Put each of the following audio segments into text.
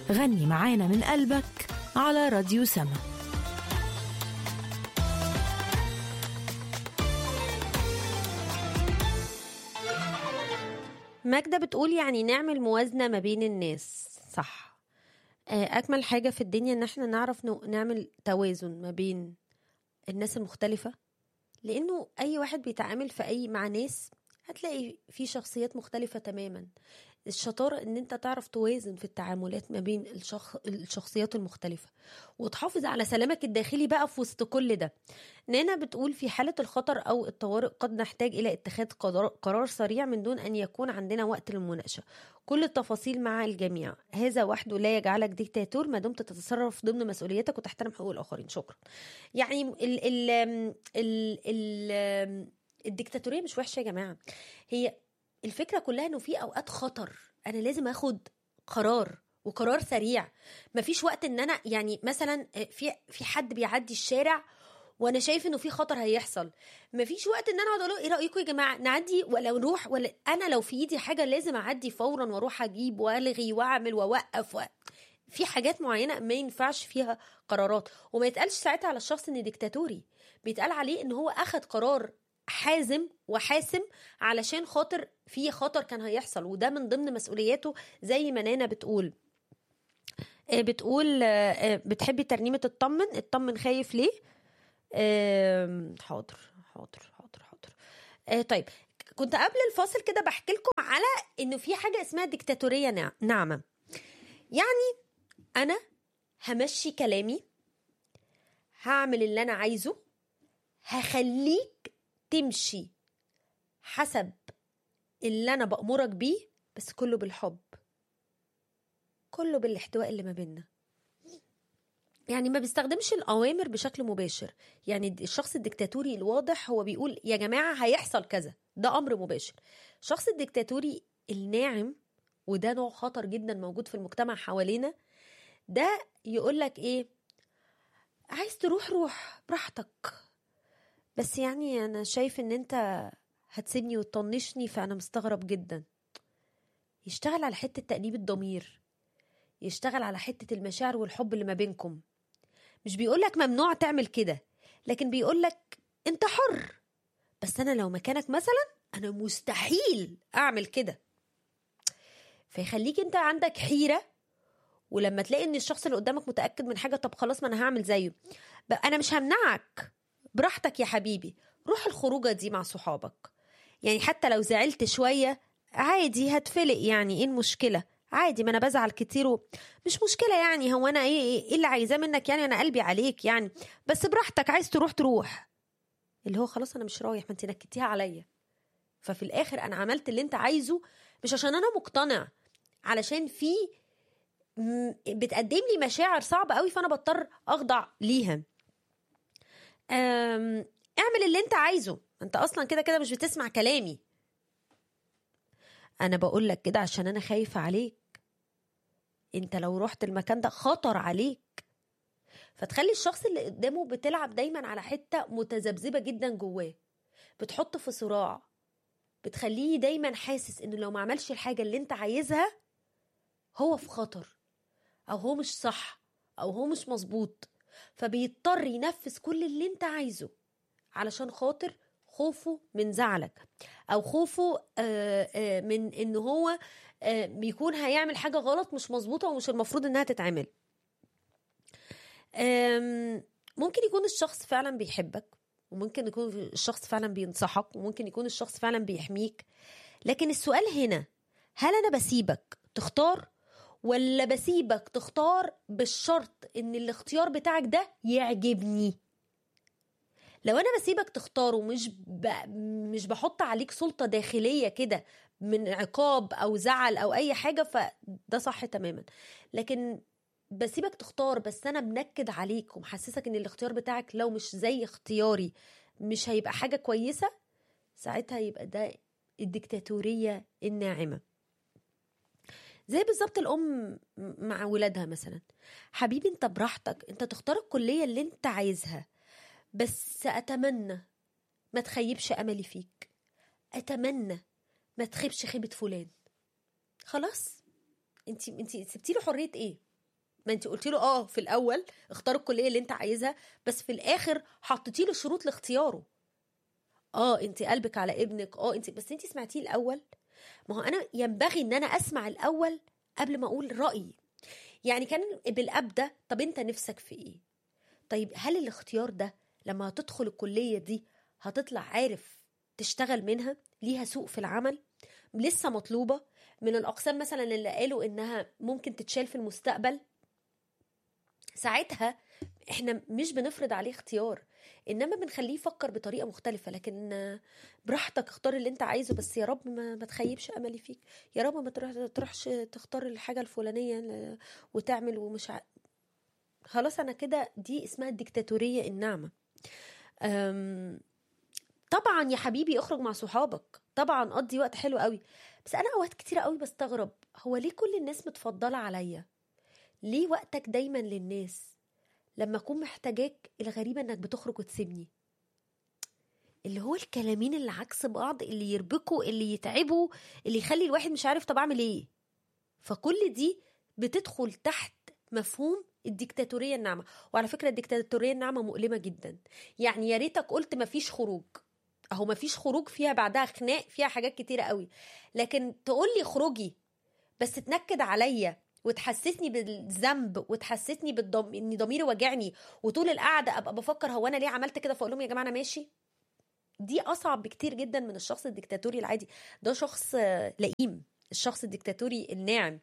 غني معانا من قلبك على راديو سما ماجدة بتقول يعني نعمل موازنة ما بين الناس صح آه، أجمل حاجة في الدنيا إن احنا نعرف نو- نعمل توازن ما بين الناس المختلفة لأنه أي واحد بيتعامل في أي مع ناس هتلاقي في شخصيات مختلفة تماما الشطارة إن أنت تعرف توازن في التعاملات ما بين الشخ... الشخصيات المختلفة وتحافظ على سلامك الداخلي بقى في وسط كل ده نانا بتقول في حالة الخطر أو الطوارئ قد نحتاج إلى اتخاذ قرار, قرار سريع من دون أن يكون عندنا وقت للمناقشة كل التفاصيل مع الجميع هذا وحده لا يجعلك ديكتاتور ما دمت تتصرف ضمن مسؤوليتك وتحترم حقوق الآخرين شكرا يعني ال ال ال ال الديكتاتورية مش وحشة يا جماعة هي الفكرة كلها إنه في أوقات خطر أنا لازم أخد قرار وقرار سريع مفيش وقت ان انا يعني مثلا في في حد بيعدي الشارع وانا شايف انه في خطر هيحصل مفيش وقت ان انا اقعد اقول له ايه رايكم يا جماعه نعدي ولا نروح ولا انا لو في ايدي حاجه لازم اعدي فورا واروح اجيب والغي واعمل واوقف و... في حاجات معينه ما ينفعش فيها قرارات وما يتقالش ساعتها على الشخص ان ديكتاتوري بيتقال عليه ان هو اخد قرار حازم وحاسم علشان خاطر في خطر كان هيحصل وده من ضمن مسؤولياته زي ما نانا بتقول آه، بتقول آه، آه، بتحبي ترنيمة اطمن اطمن خايف ليه آم، حاضر حاضر حاضر حاضر آه، طيب كنت قبل الفاصل كده بحكي لكم على انه في حاجة اسمها ديكتاتورية نع- ناعمة يعني انا همشي كلامي هعمل اللي انا عايزه هخليك تمشي حسب اللي انا بأمرك بيه بس كله بالحب كله بالاحتواء اللي ما بيننا يعني ما بيستخدمش الأوامر بشكل مباشر يعني الشخص الدكتاتوري الواضح هو بيقول يا جماعة هيحصل كذا ده أمر مباشر الشخص الدكتاتوري الناعم وده نوع خطر جدا موجود في المجتمع حوالينا ده يقول لك ايه عايز تروح روح براحتك بس يعني انا شايف ان انت هتسيبني وتطنشني فانا مستغرب جدا يشتغل على حتة تأنيب الضمير يشتغل على حتة المشاعر والحب اللي ما بينكم مش بيقولك ممنوع تعمل كده لكن بيقولك انت حر بس انا لو مكانك مثلا انا مستحيل اعمل كده فيخليك انت عندك حيرة ولما تلاقي ان الشخص اللي قدامك متأكد من حاجة طب خلاص ما انا هعمل زيه بقى انا مش همنعك براحتك يا حبيبي روح الخروجة دي مع صحابك يعني حتى لو زعلت شوية عادي هتفلق يعني ايه المشكلة عادي ما انا بزعل كتير و... مش مشكلة يعني هو انا ايه ايه إيه اللي عايزاه منك يعني انا قلبي عليك يعني بس براحتك عايز تروح تروح اللي هو خلاص انا مش رايح ما انت نكتيها عليا ففي الاخر انا عملت اللي انت عايزه مش عشان انا مقتنع علشان في م- بتقدم لي مشاعر صعبة قوي فانا بضطر اخضع ليها أم، اعمل اللي انت عايزه انت اصلا كده كده مش بتسمع كلامي انا بقول لك كده عشان انا خايفة عليك انت لو رحت المكان ده خطر عليك فتخلي الشخص اللي قدامه بتلعب دايما على حتة متذبذبة جدا جواه بتحطه في صراع بتخليه دايما حاسس انه لو ما عملش الحاجة اللي انت عايزها هو في خطر او هو مش صح او هو مش مظبوط فبيضطر ينفذ كل اللي انت عايزه علشان خاطر خوفه من زعلك او خوفه آه، آه، من ان هو آه، بيكون هيعمل حاجه غلط مش مظبوطه ومش المفروض انها تتعمل آم، ممكن يكون الشخص فعلا بيحبك وممكن يكون الشخص فعلا بينصحك وممكن يكون الشخص فعلا بيحميك لكن السؤال هنا هل انا بسيبك تختار ولا بسيبك تختار بالشرط ان الاختيار بتاعك ده يعجبني لو انا بسيبك تختار ومش ب... مش بحط عليك سلطة داخلية كده من عقاب او زعل او اي حاجة فده صح تماما لكن بسيبك تختار بس انا بنكد عليك ومحسسك ان الاختيار بتاعك لو مش زي اختياري مش هيبقى حاجة كويسة ساعتها يبقى ده الديكتاتورية الناعمة زي بالظبط الام مع ولادها مثلا حبيبي انت براحتك انت تختار الكليه اللي انت عايزها بس اتمنى ما تخيبش املي فيك اتمنى ما تخيبش خيبه فلان خلاص انت انت سبتي له حريه ايه ما انت قلتي له اه في الاول اختار الكليه اللي انت عايزها بس في الاخر حطيتي له شروط لاختياره اه انت قلبك على ابنك اه انت بس انت سمعتيه الاول ما هو انا ينبغي ان انا اسمع الاول قبل ما اقول رايي يعني كان بالاب ده طب انت نفسك في ايه طيب هل الاختيار ده لما هتدخل الكليه دي هتطلع عارف تشتغل منها ليها سوق في العمل لسه مطلوبه من الاقسام مثلا اللي قالوا انها ممكن تتشال في المستقبل ساعتها احنا مش بنفرض عليه اختيار انما بنخليه يفكر بطريقه مختلفه لكن براحتك اختار اللي انت عايزه بس يا رب ما, ما تخيبش املي فيك يا رب ما تروح تروحش تختار الحاجه الفلانيه وتعمل ومش ع... خلاص انا كده دي اسمها الديكتاتوريه الناعمه أم... طبعا يا حبيبي اخرج مع صحابك طبعا قضي وقت حلو قوي بس انا اوقات كتيره قوي بستغرب هو ليه كل الناس متفضله عليا ليه وقتك دايما للناس لما اكون محتاجاك الغريبه انك بتخرج وتسيبني اللي هو الكلامين اللي عكس بعض اللي يربكوا اللي يتعبوا اللي يخلي الواحد مش عارف طب اعمل ايه فكل دي بتدخل تحت مفهوم الديكتاتوريه الناعمه وعلى فكره الديكتاتوريه الناعمه مؤلمه جدا يعني يا ريتك قلت مفيش خروج اهو مفيش خروج فيها بعدها خناق فيها حاجات كتيره قوي لكن تقول لي اخرجي بس تنكد عليا وتحسسني بالذنب وتحسسني بالضم... ان ضميري واجعني وطول القعده ابقى بفكر هو انا ليه عملت كده فاقول لهم يا جماعه انا ماشي دي اصعب بكتير جدا من الشخص الديكتاتوري العادي ده شخص لئيم الشخص الديكتاتوري الناعم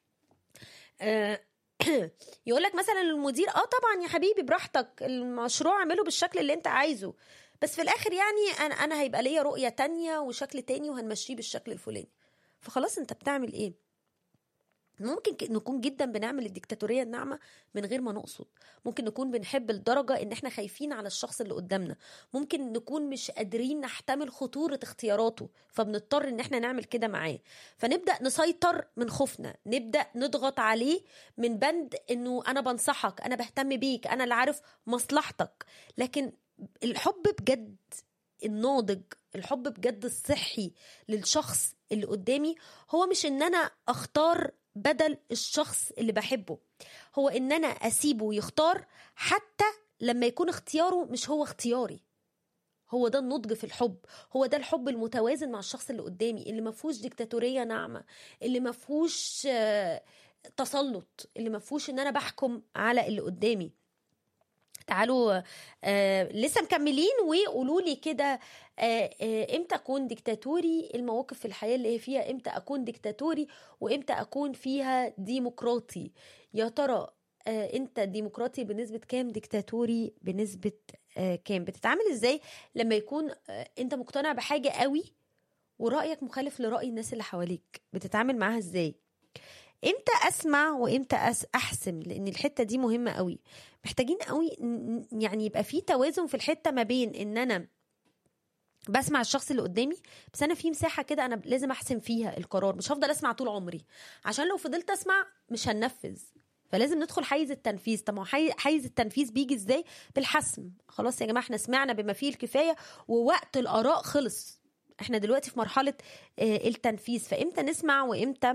يقول لك مثلا المدير اه طبعا يا حبيبي براحتك المشروع اعمله بالشكل اللي انت عايزه بس في الاخر يعني انا انا هيبقى ليا رؤيه تانية وشكل تاني وهنمشيه بالشكل الفلاني فخلاص انت بتعمل ايه ممكن نكون جدا بنعمل الديكتاتوريه الناعمه من غير ما نقصد ممكن نكون بنحب لدرجه ان احنا خايفين على الشخص اللي قدامنا ممكن نكون مش قادرين نحتمل خطوره اختياراته فبنضطر ان احنا نعمل كده معاه فنبدا نسيطر من خوفنا نبدا نضغط عليه من بند انه انا بنصحك انا بهتم بيك انا اللي عارف مصلحتك لكن الحب بجد الناضج الحب بجد الصحي للشخص اللي قدامي هو مش ان انا اختار بدل الشخص اللي بحبه هو ان انا اسيبه يختار حتى لما يكون اختياره مش هو اختياري هو ده النضج في الحب هو ده الحب المتوازن مع الشخص اللي قدامي اللي ما فيهوش ديكتاتوريه ناعمه اللي ما فيهوش تسلط اللي ما فيهوش ان انا بحكم على اللي قدامي تعالوا آه لسه مكملين وقولوا لي كده آه آه امتى اكون ديكتاتوري المواقف في الحياه اللي هي فيها امتى اكون ديكتاتوري وامتى اكون فيها ديمقراطي يا ترى آه انت ديمقراطي بنسبه كام ديكتاتوري بنسبه آه كام بتتعامل ازاي لما يكون آه انت مقتنع بحاجه قوي ورايك مخالف لراي الناس اللي حواليك بتتعامل معاها ازاي امتى اسمع وامتى أس احسم لان الحته دي مهمه قوي محتاجين قوي يعني يبقى في توازن في الحته ما بين ان انا بسمع الشخص اللي قدامي بس انا في مساحه كده انا لازم احسم فيها القرار مش هفضل اسمع طول عمري عشان لو فضلت اسمع مش هننفذ فلازم ندخل حيز التنفيذ طب ما حيز التنفيذ بيجي ازاي بالحسم خلاص يا جماعه احنا سمعنا بما فيه الكفايه ووقت الاراء خلص احنا دلوقتي في مرحله التنفيذ فامتى نسمع وامتى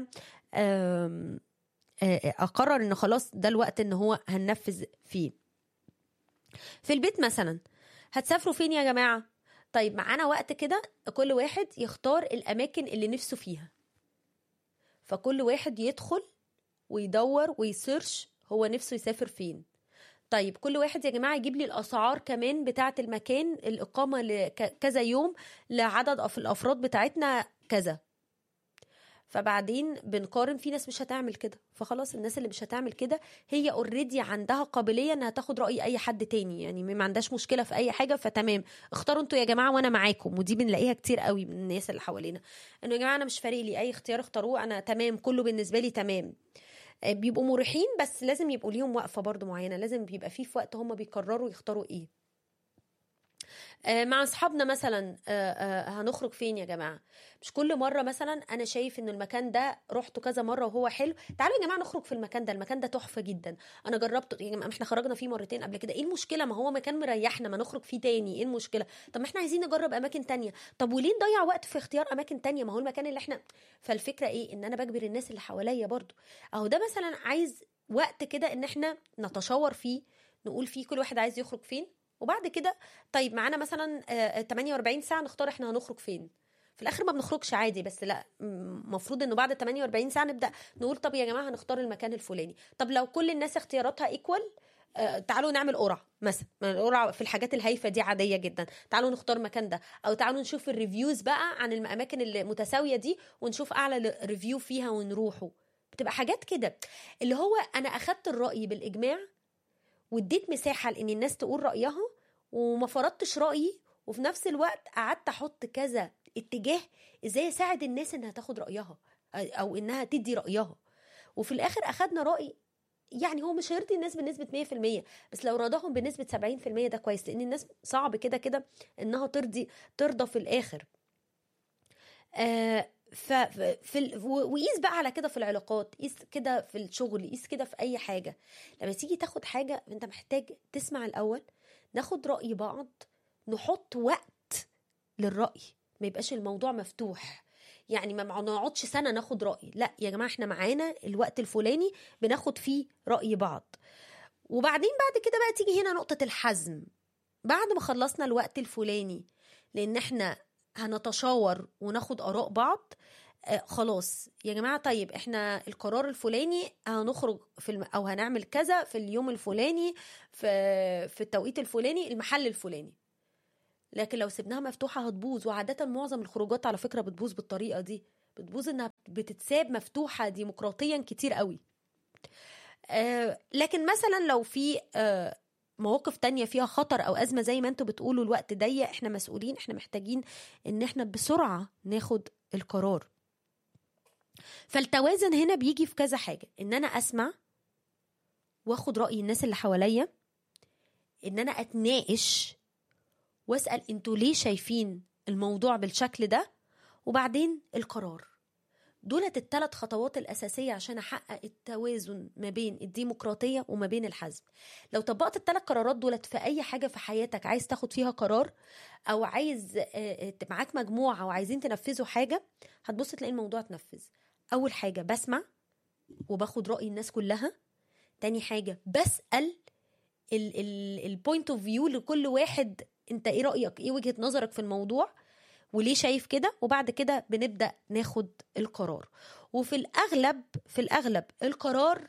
اقرر ان خلاص ده الوقت ان هو هننفذ فيه في البيت مثلا هتسافروا فين يا جماعه طيب معانا وقت كده كل واحد يختار الاماكن اللي نفسه فيها فكل واحد يدخل ويدور ويسيرش هو نفسه يسافر فين طيب كل واحد يا جماعه يجيب لي الاسعار كمان بتاعه المكان الاقامه لكذا يوم لعدد الافراد بتاعتنا كذا فبعدين بنقارن في ناس مش هتعمل كده فخلاص الناس اللي مش هتعمل كده هي اوريدي عندها قابليه انها تاخد راي اي حد تاني يعني ما عندهاش مشكله في اي حاجه فتمام اختاروا انتوا يا جماعه وانا معاكم ودي بنلاقيها كتير قوي من الناس اللي حوالينا انه يا جماعه انا مش فارق لي اي اختيار اختاروه انا تمام كله بالنسبه لي تمام بيبقوا مريحين بس لازم يبقوا ليهم وقفه برضو معينه لازم بيبقى في في وقت هم بيقرروا يختاروا ايه آه، مع اصحابنا مثلا آه، آه، هنخرج فين يا جماعه مش كل مره مثلا انا شايف ان المكان ده رحته كذا مره وهو حلو تعالوا يا جماعه نخرج في المكان ده المكان ده تحفه جدا انا جربته يا جماعه احنا خرجنا فيه مرتين قبل كده ايه المشكله ما هو مكان مريحنا ما نخرج فيه تاني ايه المشكله طب ما احنا عايزين نجرب اماكن تانية طب وليه نضيع وقت في اختيار اماكن تانية ما هو المكان اللي احنا فالفكره ايه ان انا بجبر الناس اللي حواليا برضو اهو ده مثلا عايز وقت كده ان احنا نتشاور فيه نقول فيه كل واحد عايز يخرج فين وبعد كده طيب معانا مثلا آه، 48 ساعه نختار احنا هنخرج فين في الاخر ما بنخرجش عادي بس لا المفروض انه بعد 48 ساعه نبدا نقول طب يا جماعه هنختار المكان الفلاني طب لو كل الناس اختياراتها ايكوال تعالوا نعمل قرعه مثلا القرعه في الحاجات الهايفه دي عاديه جدا تعالوا نختار مكان ده او تعالوا نشوف الريفيوز بقى عن الاماكن المتساويه دي ونشوف اعلى ريفيو فيها ونروحوا بتبقى حاجات كده اللي هو انا اخدت الراي بالاجماع واديت مساحه لان الناس تقول رايها وما فرضتش رايي وفي نفس الوقت قعدت احط كذا اتجاه ازاي اساعد الناس انها تاخد رايها او انها تدي رايها وفي الاخر اخدنا راي يعني هو مش هيرضي الناس بنسبة 100% بس لو رضاهم بنسبة 70% ده كويس لأن الناس صعب كده كده إنها ترضي ترضى في الآخر آه ففي ال... وقيس بقى على كده في العلاقات قيس كده في الشغل قيس كده في اي حاجه لما تيجي تاخد حاجه انت محتاج تسمع الاول ناخد راي بعض نحط وقت للراي ما يبقاش الموضوع مفتوح يعني ما نقعدش سنه ناخد راي لا يا جماعه احنا معانا الوقت الفلاني بناخد فيه راي بعض وبعدين بعد كده بقى تيجي هنا نقطه الحزم بعد ما خلصنا الوقت الفلاني لان احنا هنتشاور وناخد اراء بعض آه خلاص يا جماعه طيب احنا القرار الفلاني هنخرج في الم... او هنعمل كذا في اليوم الفلاني في في التوقيت الفلاني المحل الفلاني لكن لو سبناها مفتوحه هتبوظ وعاده معظم الخروجات على فكره بتبوظ بالطريقه دي بتبوظ انها بتتساب مفتوحه ديمقراطيا كتير قوي آه لكن مثلا لو في آه مواقف تانية فيها خطر أو أزمة زي ما انتوا بتقولوا الوقت ضيق احنا مسؤولين احنا محتاجين ان احنا بسرعة ناخد القرار فالتوازن هنا بيجي في كذا حاجة ان انا اسمع واخد رأي الناس اللي حواليا ان انا اتناقش واسأل انتوا ليه شايفين الموضوع بالشكل ده وبعدين القرار دولت الثلاث خطوات الأساسية عشان أحقق التوازن ما بين الديمقراطية وما بين الحزم لو طبقت الثلاث قرارات دولت في أي حاجة في حياتك عايز تاخد فيها قرار أو عايز معاك مجموعة وعايزين تنفذوا حاجة هتبص تلاقي الموضوع اتنفذ أول حاجة بسمع وباخد رأي الناس كلها تاني حاجة بسأل البوينت اوف فيو لكل واحد انت ايه رأيك ايه وجهة نظرك في الموضوع وليه شايف كده وبعد كده بنبدا ناخد القرار وفي الاغلب في الاغلب القرار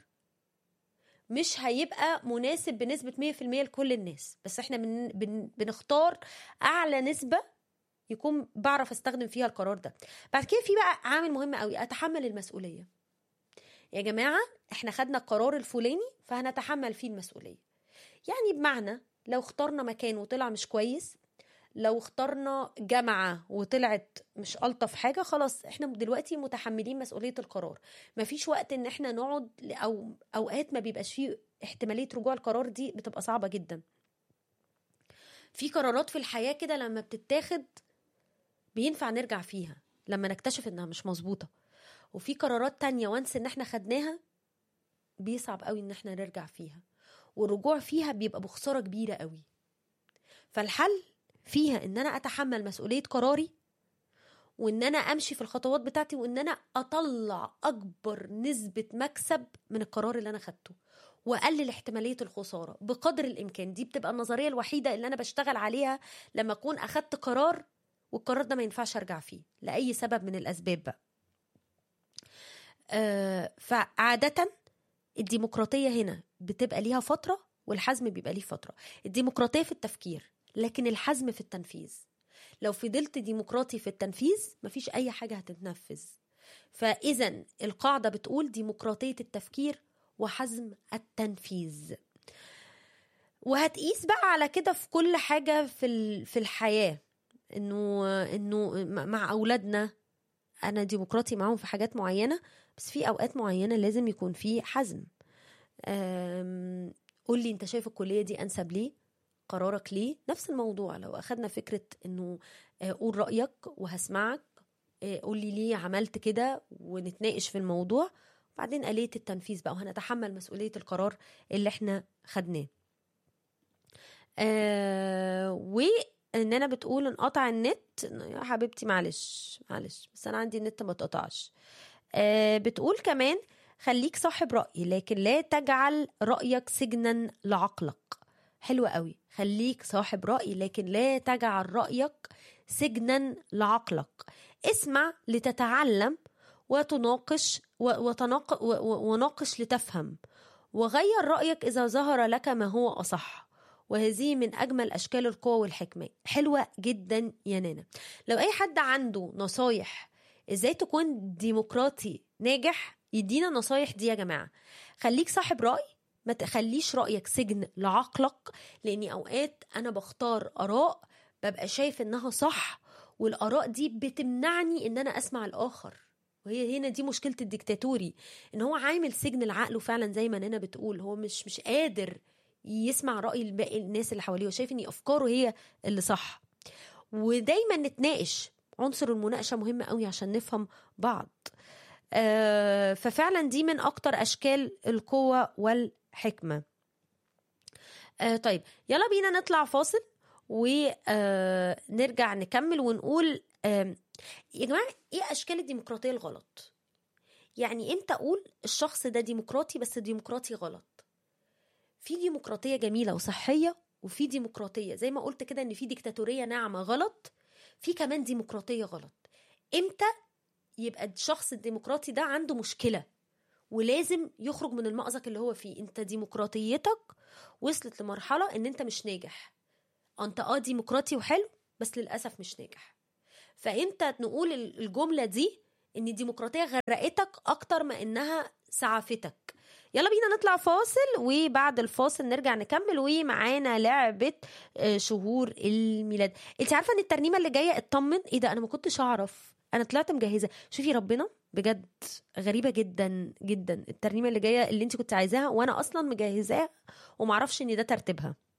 مش هيبقى مناسب بنسبة 100% لكل الناس بس احنا بن بن بنختار اعلى نسبة يكون بعرف استخدم فيها القرار ده بعد كده في بقى عامل مهم قوي اتحمل المسؤولية يا جماعة احنا خدنا القرار الفلاني فهنتحمل فيه المسؤولية يعني بمعنى لو اخترنا مكان وطلع مش كويس لو اخترنا جامعة وطلعت مش ألطف حاجة خلاص احنا دلوقتي متحملين مسؤولية القرار مفيش وقت ان احنا نقعد أو أوقات ما بيبقاش فيه احتمالية رجوع القرار دي بتبقى صعبة جدا في قرارات في الحياة كده لما بتتاخد بينفع نرجع فيها لما نكتشف انها مش مظبوطة وفي قرارات تانية وانس ان احنا خدناها بيصعب قوي ان احنا نرجع فيها والرجوع فيها بيبقى بخسارة كبيرة قوي فالحل فيها ان انا اتحمل مسؤوليه قراري وان انا امشي في الخطوات بتاعتي وان انا اطلع اكبر نسبه مكسب من القرار اللي انا خدته واقلل احتماليه الخساره بقدر الامكان دي بتبقى النظريه الوحيده اللي انا بشتغل عليها لما اكون اخدت قرار والقرار ده ما ينفعش ارجع فيه لاي سبب من الاسباب بقى آه فعاده الديمقراطيه هنا بتبقى ليها فتره والحزم بيبقى ليه فتره الديمقراطيه في التفكير لكن الحزم في التنفيذ لو فضلت ديمقراطي في التنفيذ مفيش اي حاجه هتتنفذ فاذا القاعده بتقول ديمقراطيه التفكير وحزم التنفيذ وهتقيس بقى على كده في كل حاجه في في الحياه انه انه مع اولادنا انا ديمقراطي معاهم في حاجات معينه بس في اوقات معينه لازم يكون في حزم قول لي انت شايف الكليه دي انسب ليه قرارك ليه نفس الموضوع لو اخدنا فكره انه آه، قول رايك وهسمعك آه، قول لي ليه عملت كده ونتناقش في الموضوع وبعدين آلية التنفيذ بقى وهنتحمل مسؤولية القرار اللي احنا خدناه آه وان انا بتقول انقطع النت يا حبيبتي معلش معلش بس انا عندي النت ما اتقطعش آه بتقول كمان خليك صاحب رأي لكن لا تجعل رأيك سجنا لعقلك حلوة قوي خليك صاحب رأي لكن لا تجعل رأيك سجنا لعقلك اسمع لتتعلم وتناقش و- وتناق و- و- وناقش لتفهم وغير رأيك إذا ظهر لك ما هو أصح وهذه من أجمل أشكال القوة والحكمة حلوة جدا يا نانا لو أي حد عنده نصايح إزاي تكون ديمقراطي ناجح يدينا نصايح دي يا جماعة خليك صاحب رأي ما تخليش رأيك سجن لعقلك لأني أوقات أنا بختار آراء ببقى شايف إنها صح والآراء دي بتمنعني إن أنا أسمع الآخر وهي هنا دي مشكلة الديكتاتوري إن هو عامل سجن لعقله فعلا زي ما نانا بتقول هو مش مش قادر يسمع رأي الباقي الناس اللي حواليه وشايف إن أفكاره هي اللي صح ودايما نتناقش عنصر المناقشة مهم قوي عشان نفهم بعض آه، ففعلا دي من أكتر أشكال القوة والحكمة آه، طيب يلا بينا نطلع فاصل ونرجع نكمل ونقول آم، يا جماعة ايه أشكال الديمقراطية الغلط يعني امتى أقول الشخص ده ديمقراطي بس ديمقراطي غلط في ديمقراطية جميلة وصحية وفي ديمقراطية زي ما قلت كده ان في ديكتاتورية ناعمة غلط في كمان ديمقراطية غلط امتى يبقى الشخص الديمقراطي ده عنده مشكلة ولازم يخرج من المأزق اللي هو فيه انت ديمقراطيتك وصلت لمرحلة ان انت مش ناجح انت اه ديمقراطي وحلو بس للأسف مش ناجح فامتى نقول ال- الجملة دي ان الديمقراطية غرقتك اكتر ما انها سعفتك يلا بينا نطلع فاصل وبعد الفاصل نرجع نكمل ومعانا لعبة آه، شهور الميلاد انت عارفة ان الترنيمة اللي جاية اطمن ايه ده انا ما كنتش اعرف انا طلعت مجهزة شوفي ربنا بجد غريبة جدا جدا الترنيمة اللي جاية اللي انت كنت عايزاها وانا اصلا مجهزاها ومعرفش ان ده ترتيبها